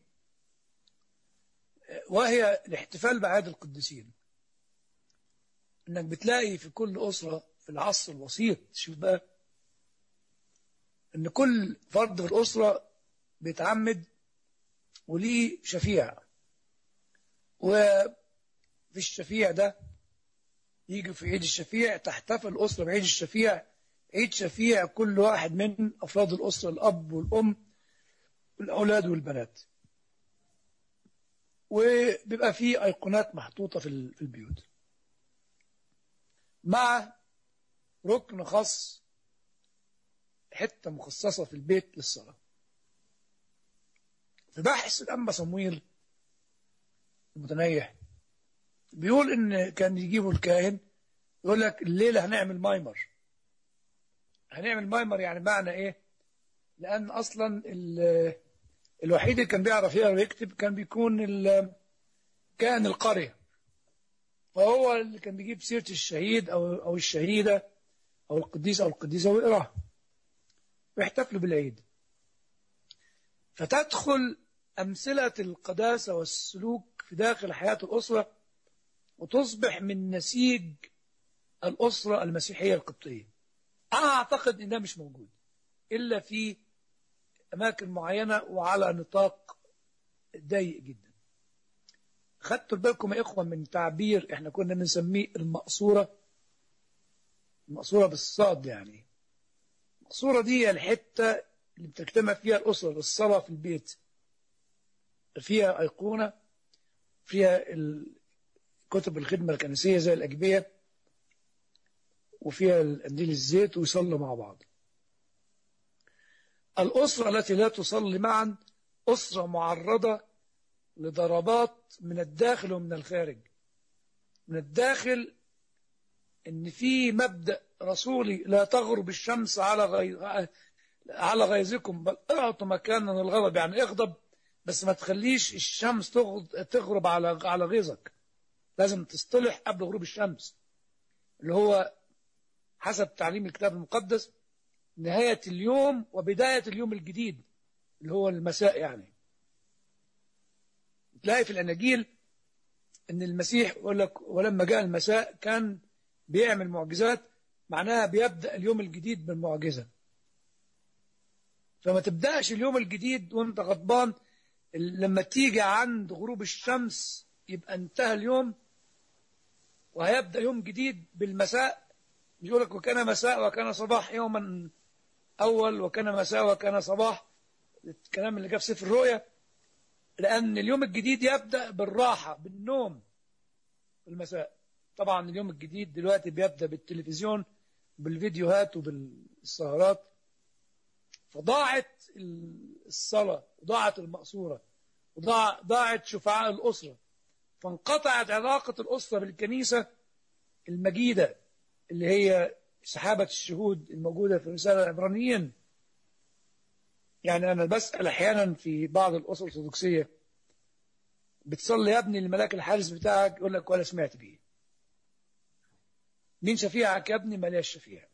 وهي الاحتفال باعياد القديسين انك بتلاقي في كل اسره في العصر الوسيط شوف بقى ان كل فرد في الاسره بيتعمد وليه شفيع وفي الشفيع ده يجي في عيد الشفيع تحتفل الأسرة بعيد الشفيع عيد شفيع كل واحد من أفراد الأسرة الأب والأم والأولاد والبنات وبيبقى فيه أيقونات محطوطة في البيوت مع ركن خاص حتة مخصصة في البيت للصلاة في بحث الأنبا صمويل المتنيح بيقول ان كان يجيبوا الكاهن يقول لك الليله هنعمل مايمر هنعمل مايمر يعني معنى ايه لان اصلا ال- الوحيد اللي كان بيعرف يقرا ويكتب كان بيكون ال- كاهن القريه فهو اللي كان بيجيب سيره الشهيد او او الشهيده او القديس او القديسه ويقراها ويحتفلوا بالعيد فتدخل امثله القداسه والسلوك في داخل حياه الاسره وتصبح من نسيج الاسره المسيحيه القبطيه انا اعتقد ان ده مش موجود الا في اماكن معينه وعلى نطاق ضيق جدا خدتوا بالكم يا اخوه من تعبير احنا كنا بنسميه المقصوره المقصوره بالصاد يعني المقصوره دي هي الحته اللي بتجتمع فيها الاسره للصلاه في البيت فيها ايقونه فيها ال- كتب الخدمه الكنسيه زي الاجبيه وفيها قنديل الزيت ويصلوا مع بعض الأسرة التي لا تصلي معا أسرة معرضة لضربات من الداخل ومن الخارج من الداخل إن في مبدأ رسولي لا تغرب الشمس على غي... على غيظكم بل اعطوا مكانا للغضب يعني اغضب بس ما تخليش الشمس تغض... تغرب على على غيظك لازم تصطلح قبل غروب الشمس اللي هو حسب تعليم الكتاب المقدس نهاية اليوم وبداية اليوم الجديد اللي هو المساء يعني تلاقي في الأناجيل أن المسيح يقول لك ولما جاء المساء كان بيعمل معجزات معناها بيبدأ اليوم الجديد بالمعجزة فما تبدأش اليوم الجديد وانت غضبان لما تيجي عند غروب الشمس يبقى انتهى اليوم وهيبدأ يوم جديد بالمساء يقول لك وكان مساء وكان صباح يوما أول وكان مساء وكان صباح الكلام اللي جاء في سفر الرؤيا لأن اليوم الجديد يبدأ بالراحة بالنوم في المساء طبعا اليوم الجديد دلوقتي بيبدأ بالتلفزيون بالفيديوهات وبالسهرات فضاعت الصلاة وضاعت المقصورة وضاعت شفعاء الأسرة فانقطعت علاقة الأسرة بالكنيسة المجيدة اللي هي سحابة الشهود الموجودة في رسالة العبرانيين يعني أنا بسأل أحيانا في بعض الأسر الأرثوذكسية بتصلي يا ابني الملاك الحارس بتاعك يقول لك ولا سمعت بيه مين شفيعك يا ابني ملياش شفيع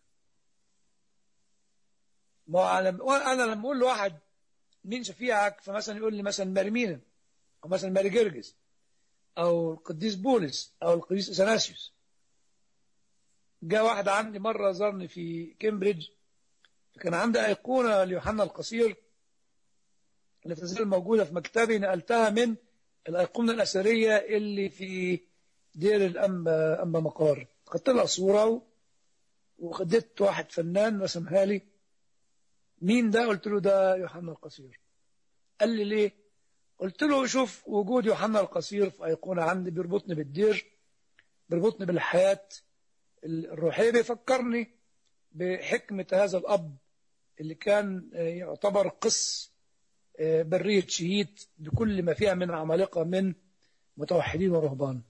ما أنا لما أقول لواحد مين شفيعك فمثلا يقول لي مثلا ماري مينا أو مثلا ماري جرجس أو القديس بولس أو القديس أثناسيوس جاء واحد عندي مرة زارني في كامبريدج كان عندي أيقونة ليوحنا القصير اللي تزال موجودة في مكتبي نقلتها من الأيقونة الأثرية اللي في دير الأنبا أنبا مقار خدت لها صورة وخدت واحد فنان رسمها لي مين ده قلت له ده يوحنا القصير قال لي ليه قلت له شوف وجود يوحنا القصير في أيقونة عندي بيربطني بالدير بيربطني بالحياة الروحية بيفكرني بحكمة هذا الأب اللي كان يعتبر قس برية شهيد بكل ما فيها من عمالقة من متوحدين ورهبان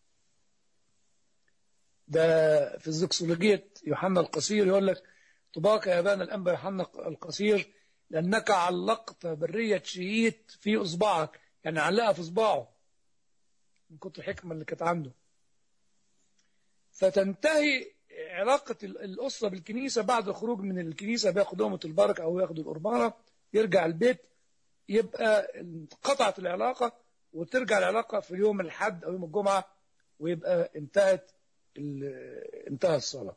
ده في الزكسولوجية يوحنا القصير يقول لك طباك يا بان الأنبا يوحنا القصير لأنك علقت برية شهيد في إصبعك يعني علقها في إصبعه من كتر الحكمة اللي كانت عنده فتنتهي علاقة الأسرة بالكنيسة بعد الخروج من الكنيسة بياخد دومة البركة أو ياخد القربانة يرجع البيت يبقى انقطعت العلاقة وترجع العلاقة في يوم الحد أو يوم الجمعة ويبقى انتهت انتهى الصلاة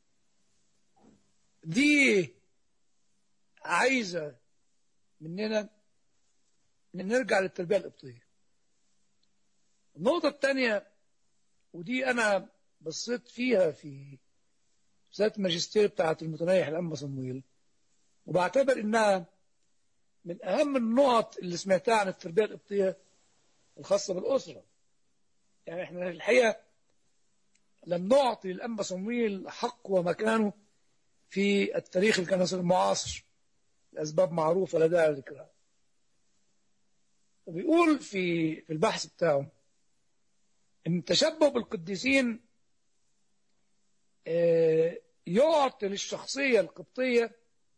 دي عايزة مننا ان نرجع للتربية القبطية النقطة الثانية ودي أنا بصيت فيها في رسالة الماجستير بتاعة المتنيح الأنبا صمويل وبعتبر إنها من أهم النقط اللي سمعتها عن التربية القبطية الخاصة بالأسرة يعني إحنا الحقيقة لم نعطي الأنبا صمويل حق ومكانه في التاريخ الكنسي المعاصر لأسباب معروفة لا داعي لذكرها بيقول في في البحث بتاعه ان التشبه بالقديسين آه، يعطي للشخصية القبطية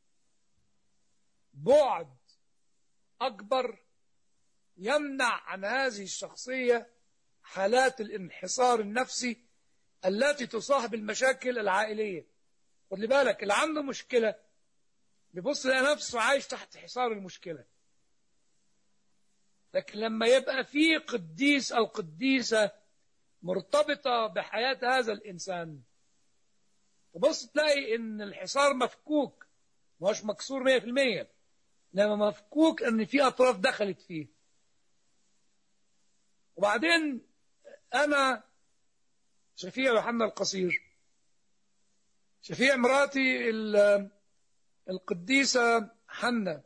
بعد أكبر يمنع عن هذه الشخصية حالات الانحصار النفسي التي تصاحب المشاكل العائلية خد لي بالك اللي عنده مشكلة بيبص يلاقي نفسه عايش تحت حصار المشكلة لكن لما يبقى في قديس أو قديسة مرتبطة بحياة هذا الإنسان تبص تلاقي إن الحصار مفكوك مش مكسور 100% لما مفكوك إن في أطراف دخلت فيه وبعدين أنا شفيع يوحنا القصير شفيع مراتي ال- القديسة حنة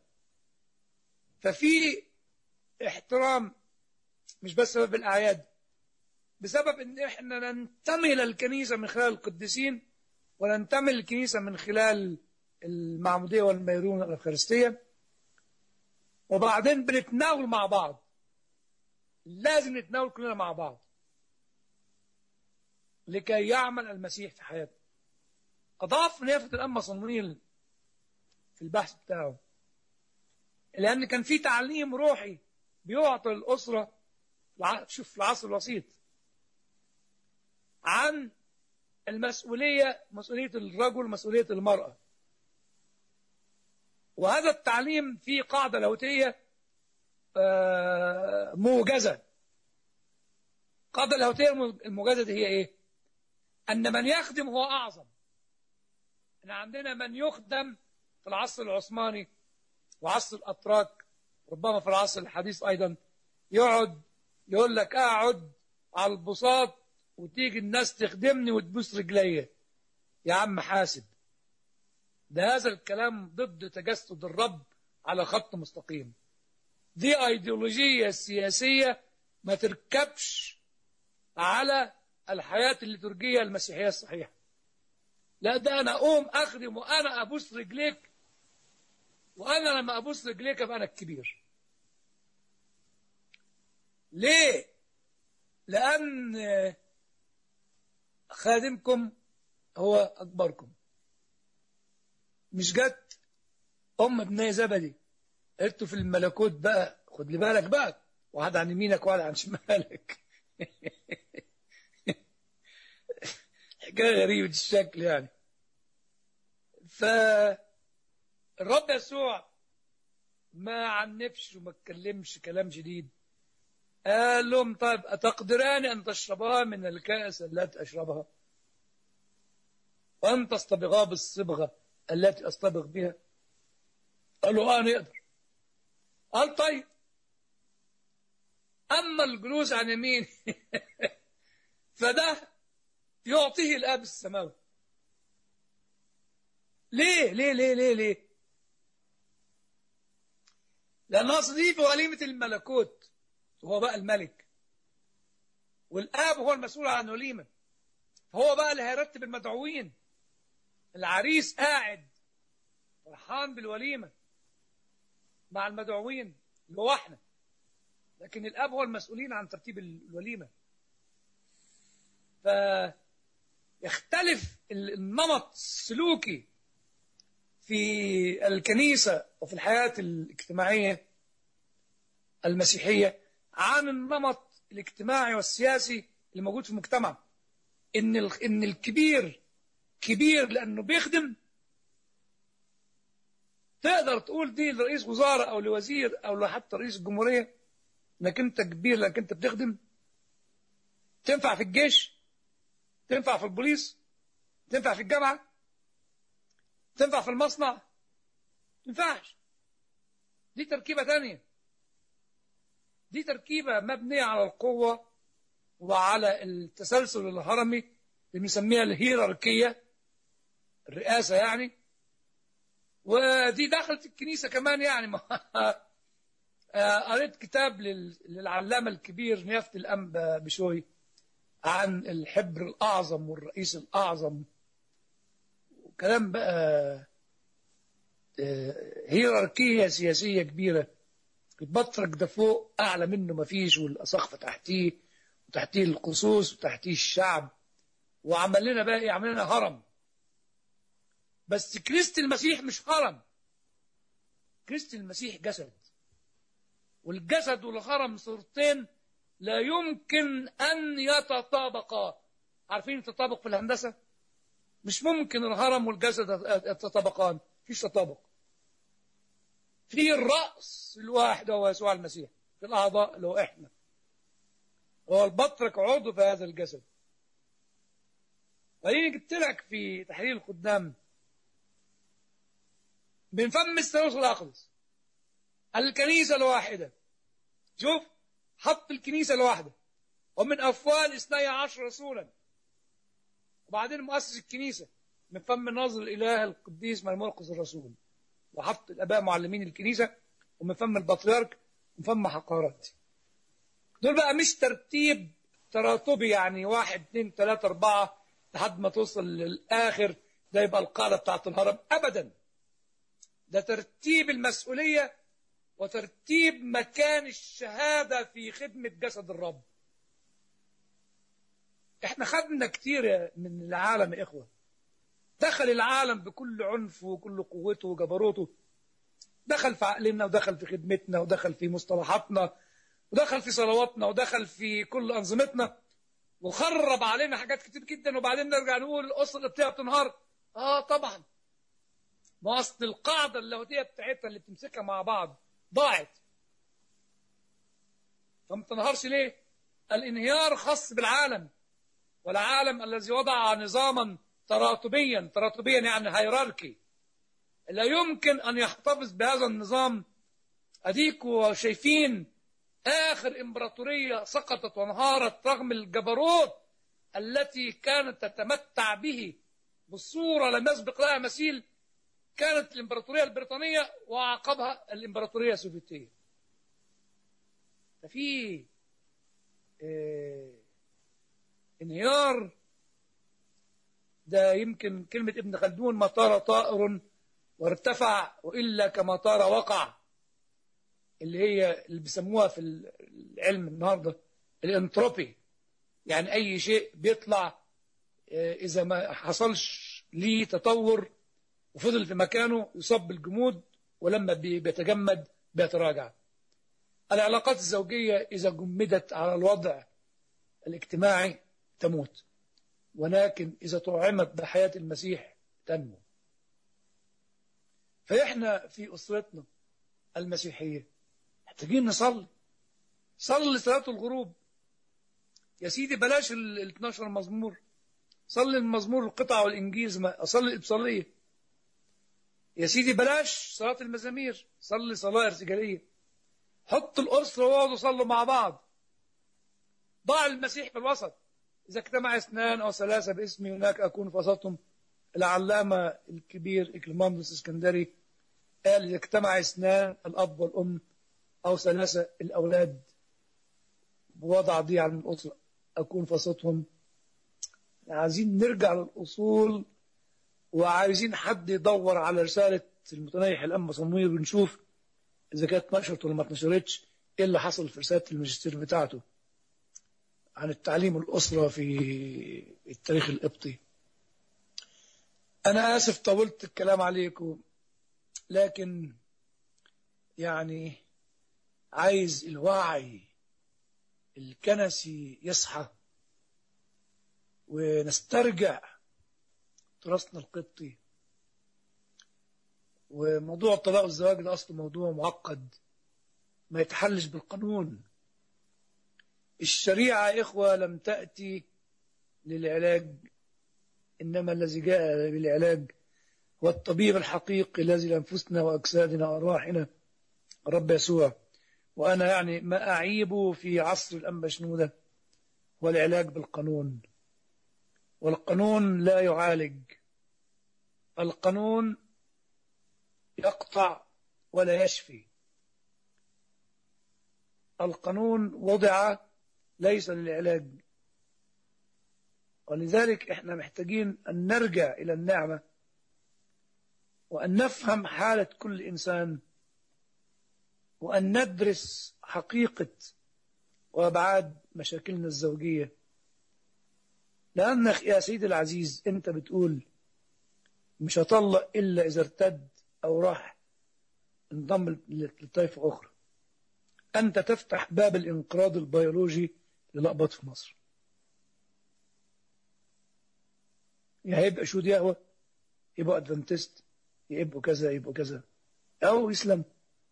ففي احترام مش بس بسبب الأعياد بسبب ان احنا ننتمي للكنيسة من خلال القديسين وننتمي للكنيسة من خلال المعمودية والميرون والأفخارستية وبعدين بنتناول مع بعض لازم نتناول كلنا مع بعض لكي يعمل المسيح في حياتنا أضاف نيافة الأمة صمويل في البحث بتاعه لأن كان في تعليم روحي بيعطي الأسرة الع- شوف في العصر الوسيط عن المسؤولية مسؤولية الرجل مسؤولية المرأة وهذا التعليم فيه قاعدة لاهوتية آه، موجزة القاعدة اللاهوتية الموجزة دي هي إيه؟ أن من يخدم هو أعظم إن عندنا من يخدم في العصر العثماني وعصر الأتراك ربما في العصر الحديث أيضا يقعد يقول لك أقعد على البساط وتيجي الناس تخدمني وتبوس رجليا يا عم حاسب ده هذا الكلام ضد تجسد الرب على خط مستقيم دي ايديولوجية سياسية ما تركبش على الحياة الليتورجية المسيحية الصحيحة لا ده انا اقوم اخدم وانا ابوس رجليك وانا لما ابوس رجليك ابقى انا الكبير ليه لان خادمكم هو اكبركم مش جت ام ابنية زبدي قلت في الملكوت بقى خد لي بالك بقى واحد عن يمينك وواحد عن شمالك حكايه غريبه الشكل يعني فالرب يسوع ما عنفش وما اتكلمش كلام جديد قال لهم طيب أتقدران أن تشربا من الكأس التي أشربها وأن تصطبغا بالصبغة التي أصطبغ بها قالوا آه نقدر قال طيب أما الجلوس عن يمين فده يعطيه الآب السماوي ليه ليه ليه ليه ليه لأن أصل دي في وليمة الملكوت هو بقى الملك والآب هو المسؤول عن الوليمة هو بقى اللي هيرتب المدعوين العريس قاعد فرحان بالوليمة مع المدعوين اللي هو احنا لكن الاب هو المسؤولين عن ترتيب الوليمه فيختلف النمط السلوكي في الكنيسه وفي الحياه الاجتماعيه المسيحيه عن النمط الاجتماعي والسياسي اللي موجود في المجتمع ان ان الكبير كبير لانه بيخدم تقدر تقول دي لرئيس وزارة أو لوزير أو حتى رئيس الجمهورية إنك أنت كبير لأنك أنت بتخدم تنفع في الجيش تنفع في البوليس تنفع في الجامعة تنفع في المصنع تنفعش دي تركيبة تانية دي تركيبة مبنية على القوة وعلى التسلسل الهرمي اللي بنسميها الهيراركية الرئاسة يعني ودي دخلت الكنيسة كمان يعني ما قريت كتاب للعلامة الكبير نيافة الأنبا بشوي عن الحبر الأعظم والرئيس الأعظم وكلام بقى هيراركية سياسية كبيرة البطرك ده فوق أعلى منه مفيش والأسقف تحتيه وتحتيه القصوص وتحتيه الشعب وعمل لنا بقى ايه عمل لنا هرم بس كريست المسيح مش هرم كريست المسيح جسد والجسد والهرم صورتين لا يمكن أن يتطابقا عارفين التطابق في الهندسة مش ممكن الهرم والجسد يتطابقان فيش تطابق في الرأس الواحد هو يسوع المسيح في الأعضاء اللي هو إحنا هو البطرك عضو في هذا الجسد وبعدين جبت لك في تحرير الخدام من فم الثالوث الأقدس الكنيسة الواحدة شوف حط الكنيسة الواحدة ومن أفوال اثني عشر رسولا وبعدين مؤسس الكنيسة من فم ناظر الإله القديس مرقس الرسول وحط الآباء معلمين الكنيسة ومن فم البطريرك ومن فم حقارات دول بقى مش ترتيب تراتبي يعني واحد اثنين ثلاثة أربعة لحد ما توصل للآخر ده يبقى القاعدة بتاعت الهرم أبدا ده ترتيب المسؤولية وترتيب مكان الشهادة في خدمة جسد الرب احنا خدنا كتير من العالم يا إخوة دخل العالم بكل عنف وكل قوته وجبروته دخل في عقلنا ودخل في خدمتنا ودخل في مصطلحاتنا ودخل في صلواتنا ودخل في كل أنظمتنا وخرب علينا حاجات كتير جدا وبعدين نرجع نقول الأسرة اللي بتنهار اه طبعا ما أصل القاعدة اللاهوتية بتاعتها اللي بتمسكها مع بعض ضاعت فما تنهارش ليه الانهيار خاص بالعالم والعالم الذي وضع نظاما تراتبيا تراتبيا يعني هيراركي لا يمكن أن يحتفظ بهذا النظام أديكوا شايفين آخر إمبراطورية سقطت وانهارت رغم الجبروت التي كانت تتمتع به بالصورة لم يسبق لها مثيل كانت الإمبراطورية البريطانية وعقبها الإمبراطورية السوفيتية ففي اه انهيار ده يمكن كلمة ابن خلدون ما طار طائر وارتفع وإلا كما طار وقع اللي هي اللي بيسموها في العلم النهاردة الانتروبي يعني أي شيء بيطلع إذا ما حصلش ليه تطور وفضل في مكانه يصاب بالجمود ولما بيتجمد بيتراجع العلاقات الزوجية إذا جمدت على الوضع الاجتماعي تموت ولكن إذا طعمت بحياة المسيح تنمو فإحنا في أسرتنا المسيحية محتاجين نصلي صلي صلاة الغروب يا سيدي بلاش ال 12 مزمور صلي المزمور القطع والإنجيز ما أصلي الإبصالية يا سيدي بلاش صلاة المزامير صلي صلاة ارتجالية حط الأسرة وقعدوا صلوا مع بعض ضع المسيح في الوسط إذا اجتمع اثنان أو ثلاثة باسمي هناك أكون في وسطهم العلامة الكبير إكليماندوس اسكندري قال إذا اجتمع اثنان الأب والأم أو ثلاثة الأولاد بوضع دي عن الأسرة أكون في وسطهم عايزين نرجع للأصول وعايزين حد يدور على رسالة المتنيح الأم صموير ونشوف إذا كانت نشرت ولا ما اتنشرتش إيه اللي حصل في رسالة الماجستير بتاعته عن التعليم الأسرة في التاريخ القبطي أنا آسف طولت الكلام عليكم لكن يعني عايز الوعي الكنسي يصحى ونسترجع تراثنا القبطي وموضوع الطلاق والزواج ده أصله موضوع معقد ما يتحلش بالقانون الشريعة يا إخوة لم تأتي للعلاج إنما الذي جاء بالعلاج هو الطبيب الحقيقي الذي لأنفسنا وأجسادنا وأرواحنا الرب يسوع وأنا يعني ما أعيبه في عصر الأنبا شنودة هو العلاج بالقانون والقانون لا يعالج القانون يقطع ولا يشفي القانون وضع ليس للعلاج ولذلك احنا محتاجين أن نرجع إلى النعمة وأن نفهم حالة كل إنسان وأن ندرس حقيقة وأبعاد مشاكلنا الزوجية لأنك يا سيدي العزيز أنت بتقول مش هطلق إلا إذا ارتد أو راح انضم لطائفة أخرى أنت تفتح باب الانقراض البيولوجي للأقباط في مصر يا هيبقى شو يهوى يبقوا أدفنتست يبقوا كذا يبقوا كذا أو يسلم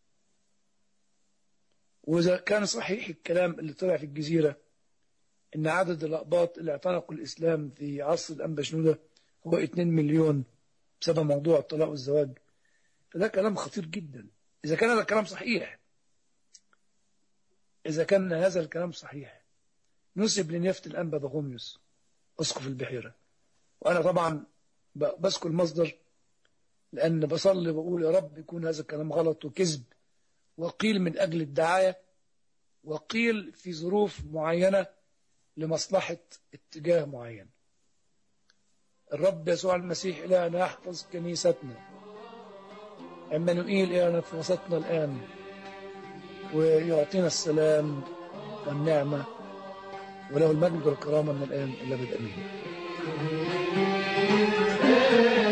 وإذا كان صحيح الكلام اللي طلع في الجزيرة إن عدد الأقباط اللي اعتنقوا الإسلام في عصر الأنبا شنودة هو 2 مليون بسبب موضوع الطلاق والزواج فده كلام خطير جدا إذا كان هذا الكلام صحيح إذا كان هذا الكلام صحيح نسب لنيافة الأنبا بغوميوس أسقف البحيرة وأنا طبعا بذكر المصدر لأن بصلي وبقول يا رب يكون هذا الكلام غلط وكذب وقيل من أجل الدعاية وقيل في ظروف معينة لمصلحة اتجاه معين الرب يسوع المسيح إلهنا يحفظ كنيستنا عمانوئيل إلهنا في وسطنا الآن ويعطينا السلام والنعمة وله المجد والكرامة من الآن إلى بدء أمين